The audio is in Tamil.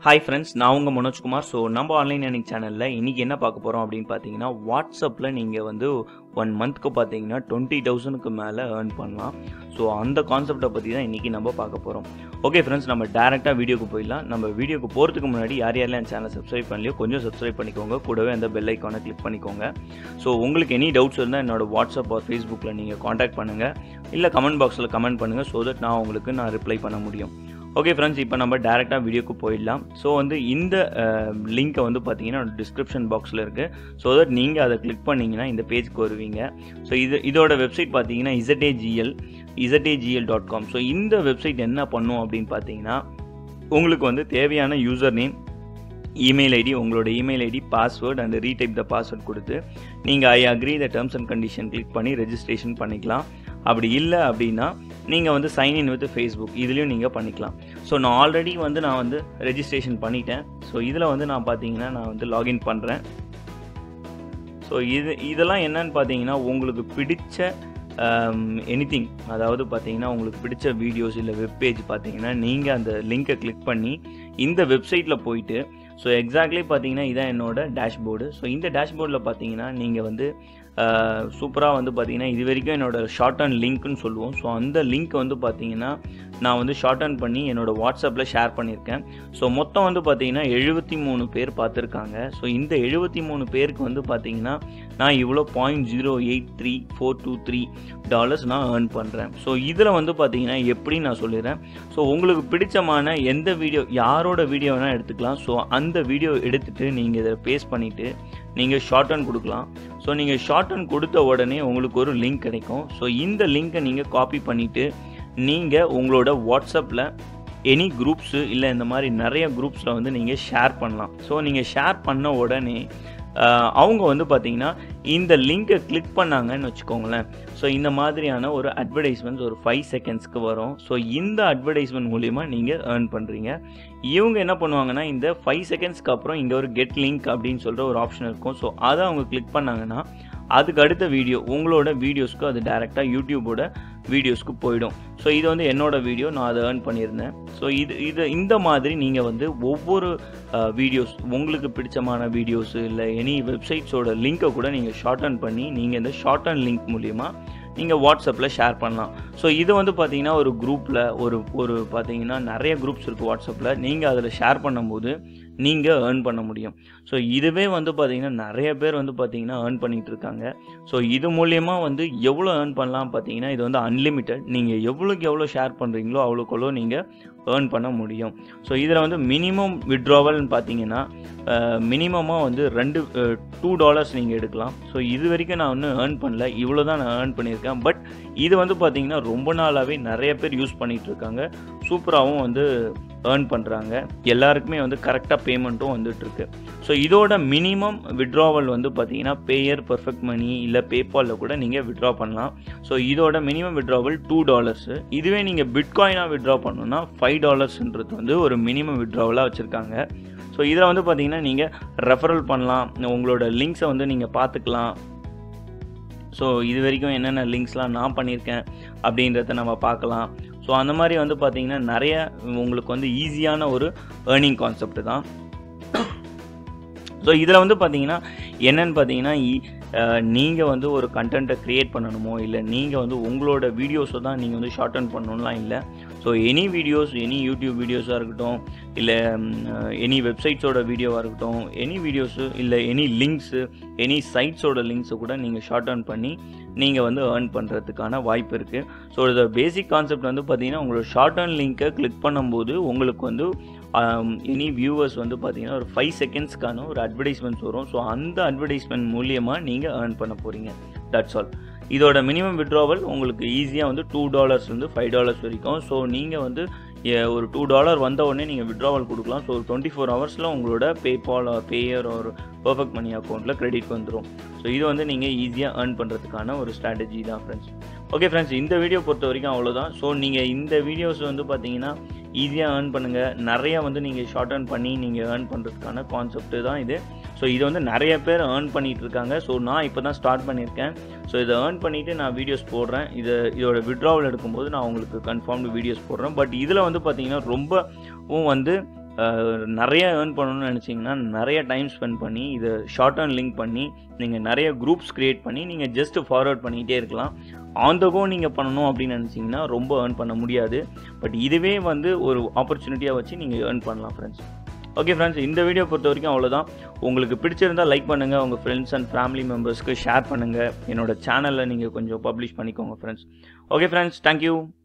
ஹாய் ஃப்ரெண்ட்ஸ் நான் உங்கள் மனோஜ்குமார் ஸோ நம்ம ஆன்லைன் ஏர்னிங் சேனலில் இன்றைக்கி என்ன பார்க்க போகிறோம் அப்படின்னு பார்த்தீங்கன்னா வாட்ஸ்அப்பில் நீங்கள் வந்து ஒன் மந்த்க்கு பார்த்தீங்கன்னா டுவெண்ட்டி தௌசண்ட்க்கு மேலே ஏர்ன் பண்ணலாம் ஸோ அந்த கான்செப்டை பற்றி தான் இன்றைக்கி நம்ம பார்க்க போகிறோம் ஓகே ஃப்ரெண்ட்ஸ் நம்ம டேரெக்டாக வீடியோக்கு போயிடலாம் நம்ம வீடியோக்கு போகிறதுக்கு முன்னாடி யார் யாரெல்லாம் என் சேனலை சப்ஸ்கிரைப் பண்ணலையோ கொஞ்சம் சப்ஸ்கிரைப் பண்ணிக்கோங்க கூடவே அந்த பெல் ஐக்கானை கிளிக் பண்ணிக்கோங்க ஸோ உங்களுக்கு எனி டவுட்ஸ் இருந்தால் என்னோட வாட்ஸ்அப் ஆர் ஃபேஸ்புக்கில் நீங்கள் காண்டாக்ட் பண்ணுங்கள் இல்லை கமெண்ட் பாக்ஸில் கமெண்ட் பண்ணுங்கள் ஸோ தட் நான் உங்களுக்கு நான் ரிப்ளை பண்ண முடியும் ஓகே ஃப்ரெண்ட்ஸ் இப்போ நம்ம டேரெக்டாக வீடியோக்கு போயிடலாம் ஸோ வந்து இந்த லிங்க்கை வந்து பார்த்தீங்கன்னா டிஸ்கிரிப்ஷன் பாக்ஸில் இருக்குது ஸோ தட் நீங்கள் அதை கிளிக் பண்ணிங்கன்னா இந்த பேஜ்க்கு வருவீங்க ஸோ இது இதோட வெப்சைட் பார்த்தீங்கன்னா ZAGL ZAGL dot com so இந்த வெப்சைட் என்ன பண்ணும் அப்படின்னு பார்த்தீங்கன்னா உங்களுக்கு வந்து தேவையான யூசர் நேம் இமெயில் ஐடி உங்களோட email ID password and retype the password கொடுத்து நீங்கள் I agree the terms and condition click பண்ணி ரெஜிஸ்ட்ரேஷன் பண்ணிக்கலாம் அப்படி இல்லை அப்படின்னா நீங்கள் வந்து சைன்இன் வித் ஃபேஸ்புக் இதுலேயும் நீங்கள் பண்ணிக்கலாம் ஸோ நான் ஆல்ரெடி வந்து நான் வந்து ரெஜிஸ்ட்ரேஷன் பண்ணிட்டேன் ஸோ இதில் வந்து நான் பார்த்தீங்கன்னா நான் வந்து லாகின் பண்ணுறேன் ஸோ இது இதெல்லாம் என்னன்னு பார்த்தீங்கன்னா உங்களுக்கு பிடிச்ச எனிதிங் அதாவது பார்த்தீங்கன்னா உங்களுக்கு பிடிச்ச வீடியோஸ் இல்லை வெப்பேஜ் பார்த்தீங்கன்னா நீங்கள் அந்த லிங்கை கிளிக் பண்ணி இந்த வெப்சைட்டில் போயிட்டு ஸோ எக்ஸாக்ட்லி பார்த்தீங்கன்னா இதான் என்னோட டேஷ்போர்டு ஸோ இந்த டேஷ்போர்டில் பார்த்தீங்கன்னா நீங்கள் வந்து சூப்பராக வந்து பார்த்தீங்கன்னா இது வரைக்கும் என்னோடய ஷார்ட் அண்ட் லிங்க்னு சொல்லுவோம் ஸோ அந்த லிங்க் வந்து பார்த்தீங்கன்னா நான் வந்து ஷார்ட் அண்ட் பண்ணி என்னோடய வாட்ஸ்அப்பில் ஷேர் பண்ணியிருக்கேன் ஸோ மொத்தம் வந்து பார்த்தீங்கன்னா எழுபத்தி மூணு பேர் பார்த்துருக்காங்க ஸோ இந்த எழுபத்தி மூணு பேருக்கு வந்து பார்த்தீங்கன்னா நான் இவ்வளோ point zero eight three four two three dollars நான் ஏர்ன் பண்ணுறேன் ஸோ இதில் வந்து பார்த்தீங்கன்னா எப்படி நான் சொல்லிடுறேன் ஸோ உங்களுக்கு பிடிச்சமான எந்த வீடியோ யாரோட வீடியோ வேணால் எடுத்துக்கலாம் ஸோ அந்த வீடியோ எடுத்துகிட்டு நீங்கள் இதை பேஸ்ட் பண்ணிவிட்டு நீங்கள் ஷார்ட் அண்ட் கொடுக்கலாம் ஸோ நீங்கள் ஷார்ட் அண்ட் கொடுத்த உடனே உங்களுக்கு ஒரு லிங்க் கிடைக்கும் ஸோ இந்த லிங்க்கை நீங்கள் காப்பி பண்ணிவிட்டு நீங்கள் உங்களோட வாட்ஸ்அப்பில் எனி குரூப்ஸு இல்லை இந்த மாதிரி நிறைய குரூப்ஸில் வந்து நீங்கள் ஷேர் பண்ணலாம் ஸோ நீங்கள் ஷேர் பண்ண உடனே அவங்க வந்து பார்த்தீங்கன்னா இந்த லிங்கை கிளிக் பண்ணாங்கன்னு வச்சுக்கோங்களேன் ஸோ இந்த மாதிரியான ஒரு அட்வர்டைஸ்மெண்ட்ஸ் ஒரு ஃபைவ் செகண்ட்ஸ்க்கு வரும் ஸோ இந்த அட்வர்டைஸ்மெண்ட் மூலிமா நீங்கள் ஏர்ன் பண்ணுறீங்க இவங்க என்ன பண்ணுவாங்கன்னா இந்த ஃபைவ் செகண்ட்ஸ்க்கு அப்புறம் இங்கே ஒரு கெட் லிங்க் அப்படின்னு சொல்கிற ஒரு ஆப்ஷன் இருக்கும் ஸோ அதை அவங்க கிளிக் பண்ணாங்கன்னா அதுக்கு அடுத்த வீடியோ உங்களோட வீடியோஸ்க்கு அது டேரெக்டாக யூடியூபோட வீடியோஸ்க்கு போயிடும் ஸோ இது வந்து என்னோட வீடியோ நான் அதை ஏர்ன் பண்ணியிருந்தேன் ஸோ இது இது இந்த மாதிரி நீங்கள் வந்து ஒவ்வொரு வீடியோஸ் உங்களுக்கு பிடிச்சமான வீடியோஸு இல்லை எனி வெப்சைட்ஸோட லிங்க்கை கூட நீங்கள் ஷார்ட் அண்ட் பண்ணி நீங்கள் இந்த ஷார்ட் அண்ட் லிங்க் மூலிமா நீங்கள் வாட்ஸ்அப்பில் ஷேர் பண்ணலாம் ஸோ இது வந்து பார்த்தீங்கன்னா ஒரு குரூப்பில் ஒரு ஒரு பார்த்தீங்கன்னா நிறைய குரூப்ஸ் இருக்குது வாட்ஸ்அப்பில் நீங்கள் அதில் ஷேர் பண்ணும்போது நீங்கள் ஏர்ன் பண்ண முடியும் ஸோ இதுவே வந்து பார்த்தீங்கன்னா நிறைய பேர் வந்து பார்த்தீங்கன்னா ஏர்ன் பண்ணிகிட்டு இருக்காங்க ஸோ இது மூலியமாக வந்து எவ்வளோ ஏர்ன் பண்ணலாம் பார்த்தீங்கன்னா இது வந்து அன்லிமிட்டெட் நீங்கள் எவ்வளோக்கு எவ்வளோ ஷேர் பண்ணுறீங்களோ அவ்வளோக்கு நீங்கள் ஏர்ன் பண்ண முடியும் ஸோ இதில் வந்து மினிமம் விட்ராவல்னு பார்த்தீங்கன்னா மினிமமாக வந்து ரெண்டு டூ டாலர்ஸ் நீங்கள் எடுக்கலாம் ஸோ இது வரைக்கும் நான் ஒன்றும் ஏர்ன் பண்ணல இவ்வளோ தான் நான் ஏர்ன் பண்ணியிருக்கேன் பட் இது வந்து பார்த்தீங்கன்னா ரொம்ப நாளாகவே நிறைய பேர் யூஸ் பண்ணிகிட்டு இருக்காங்க சூப்பராகவும் வந்து ஏர்ன் பண்ணுறாங்க எல்லாருக்குமே வந்து கரெக்டாக பேமெண்ட்டும் வந்துட்டுருக்கு ஸோ இதோட மினிமம் விட்ராவல் வந்து பார்த்தீங்கன்னா பேயர் பர்ஃபெக்ட் மணி இல்லை பேபாலில் கூட நீங்கள் விட்ரா பண்ணலாம் ஸோ இதோட மினிமம் விட்ராவல் டூ டாலர்ஸு இதுவே நீங்கள் பிட்காயினாக விட்ரா பண்ணணும்னா ஃபைவ் டாலர்ஸ்ன்றது வந்து ஒரு மினிமம் விட்ராவலாக வச்சுருக்காங்க ஸோ இதில் வந்து பார்த்தீங்கன்னா நீங்கள் ரெஃபரல் பண்ணலாம் உங்களோட லிங்க்ஸை வந்து நீங்கள் பார்த்துக்கலாம் ஸோ இது வரைக்கும் என்னென்ன லிங்க்ஸ்லாம் நான் பண்ணியிருக்கேன் அப்படின்றத நம்ம பார்க்கலாம் ஸோ அந்த மாதிரி வந்து பார்த்திங்கன்னா நிறைய உங்களுக்கு வந்து ஈஸியான ஒரு ஏர்னிங் கான்செப்ட் தான் ஸோ இதில் வந்து பார்த்தீங்கன்னா என்னென்னு பார்த்தீங்கன்னா நீங்கள் வந்து ஒரு கண்டென்ட்டை க்ரியேட் பண்ணணுமோ இல்லை நீங்கள் வந்து உங்களோட வீடியோஸை தான் நீங்கள் வந்து ஷார்ட் அவுட் பண்ணணும்லாம் இல்லை so any videos any YouTube வீடியோஸாக இருக்கட்டும் இல்லை எனி வெப்சைட்ஸோட வீடியோவாக இருக்கட்டும் எனி வீடியோஸு இல்லை எனி லிங்க்ஸு எனி சைட்ஸோட லிங்க்ஸை கூட நீங்கள் ஷார்ட் அவுட் பண்ணி நீங்கள் வந்து ஏர்ன் பண்ணுறதுக்கான வாய்ப்பு இருக்குது ஸோ இந்த பேசிக் கான்செப்ட் வந்து பார்த்தீங்கன்னா உங்களோட ஷார்ட் அண்ட் லிங்க்கை கிளிக் பண்ணும்போது உங்களுக்கு வந்து எனி வியூவர்ஸ் வந்து பார்த்தீங்கன்னா ஒரு ஃபைவ் செகண்ட்ஸ்க்கான ஒரு அட்வர்டைஸ்மெண்ட்ஸ் வரும் ஸோ அந்த அட்வர்டைஸ்மெண்ட் மூலியமாக நீங்கள் ஏர்ன் பண்ண போகிறீங்க தட்ஸ் ஆல் இதோட மினிமம் விட்ராவல் உங்களுக்கு ஈஸியாக வந்து டூ டாலர்ஸ்லேருந்து ஃபைவ் டாலர்ஸ் வரைக்கும் ஸோ நீங்கள் வந்து ஒரு டூ டாலர் வந்த உடனே நீங்கள் விட்ராவல் கொடுக்கலாம் ஸோ ஒரு டுவெண்ட்டி ஃபோர் ஹவர்ஸில் உங்களோட பேபால் ஆர் பேயர் ஒரு பர்ஃபெக்ட் மணி அக்கௌண்ட்டில் கிரெடிட் வந்துடும் ஸோ இது வந்து நீங்கள் ஈஸியாக ஏர்ன் பண்ணுறதுக்கான ஒரு ஸ்ட்ராட்டஜி தான் ஃப்ரெண்ட்ஸ் ஓகே ஃப்ரெண்ட்ஸ் இந்த வீடியோ பொறுத்த வரைக்கும் அவ்வளோதான் ஸோ நீங்கள் இந்த வீடியோஸ் வந்து பார்த்தீங்கன்னா ஈஸியாக ஏர்ன் பண்ணுங்கள் நிறையா வந்து நீங்கள் ஷார்ட் ஏர்ன் பண்ணி நீங்கள் ஏர்ன் பண்ணுறதுக்கான கான்செப்ட்டு தான் இது ஸோ இதை வந்து நிறைய பேர் ஏர்ன் பண்ணிகிட்டு இருக்காங்க ஸோ நான் இப்போ தான் ஸ்டார்ட் பண்ணியிருக்கேன் ஸோ இதை ஏர்ன் பண்ணிவிட்டு நான் வீடியோஸ் போடுறேன் இதை இதோட விட்ராவல் எடுக்கும்போது நான் உங்களுக்கு கன்ஃபார்ம்டு வீடியோஸ் போடுறேன் பட் இதில் வந்து பார்த்தீங்கன்னா ரொம்பவும் வந்து நிறைய ஏர்ன் பண்ணணும்னு நினச்சிங்கன்னா நிறைய டைம் ஸ்பெண்ட் பண்ணி இதை ஷார்ட் அண்ட் லிங்க் பண்ணி நீங்கள் நிறைய குரூப்ஸ் க்ரியேட் பண்ணி நீங்கள் ஜஸ்ட் ஃபார்வர்ட் பண்ணிகிட்டே இருக்கலாம் ஆன் த கோ நீங்கள் பண்ணணும் அப்படின்னு நினச்சிங்கன்னா ரொம்ப ஏர்ன் பண்ண முடியாது பட் இதுவே வந்து ஒரு ஆப்பர்ச்சுனிட்டியாக வச்சு நீங்கள் ஏர்ன் பண்ணலாம் ஃப்ரெண்ட்ஸ் ஓகே ஃப்ரெண்ட்ஸ் இந்த வீடியோ பொறுத்த வரைக்கும் அவ்வளோதான் உங்களுக்கு பிடிச்சிருந்தால் லைக் பண்ணுங்கள் உங்கள் ஃப்ரெண்ட்ஸ் அண்ட் ஃபேமிலி மெம்பர்ஸ்க்கு ஷேர் பண்ணுங்கள் என்னோட சேனலில் நீங்கள் கொஞ்சம் பப்ளிஷ் பண்ணிக்கோங்க ஃப்ரெண்ட்ஸ் ஓகே ஃப்ரெண்ட்ஸ் தேங்க்யூ